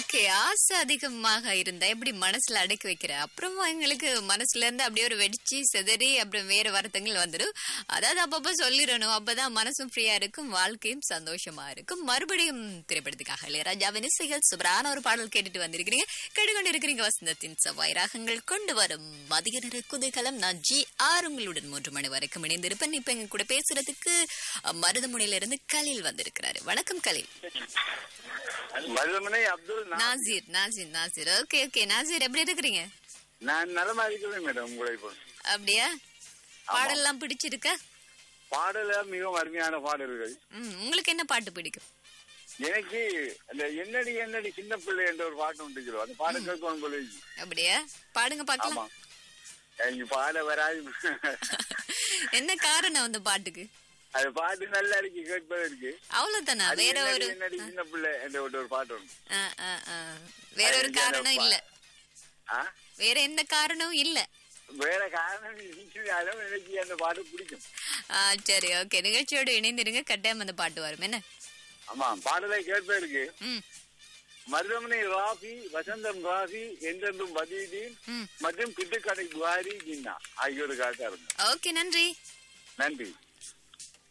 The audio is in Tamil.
ஓகே ஆசை அதிகமாக இருந்தா எப்படி மனசுல அடக்கி வைக்கிற அப்புறமா எங்களுக்கு மனசுல இருந்து அப்படியே ஒரு வெடிச்சு செதறி அப்புறம் வேற வருத்தங்கள் வந்துடும் அதாவது அப்பப்ப சொல்லிடணும் அப்பதான் மனசும் ஃப்ரீயா இருக்கும் வாழ்க்கையும் சந்தோஷமா இருக்கும் மறுபடியும் திரைப்படத்துக்காக இளையராஜாவின் இசைகள் சுபரான ஒரு பாடல் கேட்டுட்டு வந்திருக்கிறீங்க கேட்டுக்கொண்டு இருக்கிறீங்க வசந்தத்தின் செவ்வாய் ராகங்கள் கொண்டு வரும் மதிய நேர குதூகலம் நான் ஜி ஆர் உங்களுடன் மூன்று மணி வரைக்கும் இணைந்திருப்பேன் இப்ப எங்க கூட பேசுறதுக்கு அஹ், மருதமுனையில இருந்து கலில் வந்திருக்கிறாரு வணக்கம் கலில் மருதமனை அப்துல் நான் நாசீர் நாசீர் நாசீர் ஓகே ஓகே நாசீர் எப்படி இருக்கிறீங்க நான் நலமா இருக்கிறேன் மேடம் உங்களை இப்போ அப்படியா பாடல்லாம் பிடிச்சிருக்க பாடல மிகவும் அருமையான பாடல்கள் ம், உங்களுக்கு என்ன பாட்டு பிடிக்கும் எனக்கு அந்த என்னடி என்னடி சின்ன பிள்ளை என்ற ஒரு பாட்டு உண்டு சொல்லுவோம் அந்த பாட்டு கேட்கணும் போல இருக்கு. அப்படியா பாடுங்க ஆமா பார்க்கலாம் எனக்கு பாட வராது என்ன காரணம் அந்த பாட்டுக்கு அது பாட்டு நல்லா இருக்கு கேட்பதற்கு அவ்வளவுதானா அது வேற என்னடி ஒரு என்னடி சின்ன பிள்ளை என்ற ஒரு ஒரு பாட்டு உண்டு ஆ, ஆ, ஆ. வேற ஒரு அது காரணம் என்ன இல்ல ஆ? வேற எந்த காரணமும் இல்ல வேற காரணம் இருந்தாலும் எனக்கு அந்த பாட்டு பிடிக்கும் ஆ, சரி ஓகே நிகழ்ச்சியோட இணைந்திருங்க கட்டாயம் அந்த பாட்டு வரும் என்ன ஆமா பாடலை கேட்பதற்கு ம் மருதமனை ராஃபி வசந்தம் ராஃபி என்றென்றும் பதிதீன் ம் மற்றும் கிட்டுக்கடை குவாரி ஜின்னா ஆகியோருக்காக இருக்கும் ஓகே நன்றி நன்றி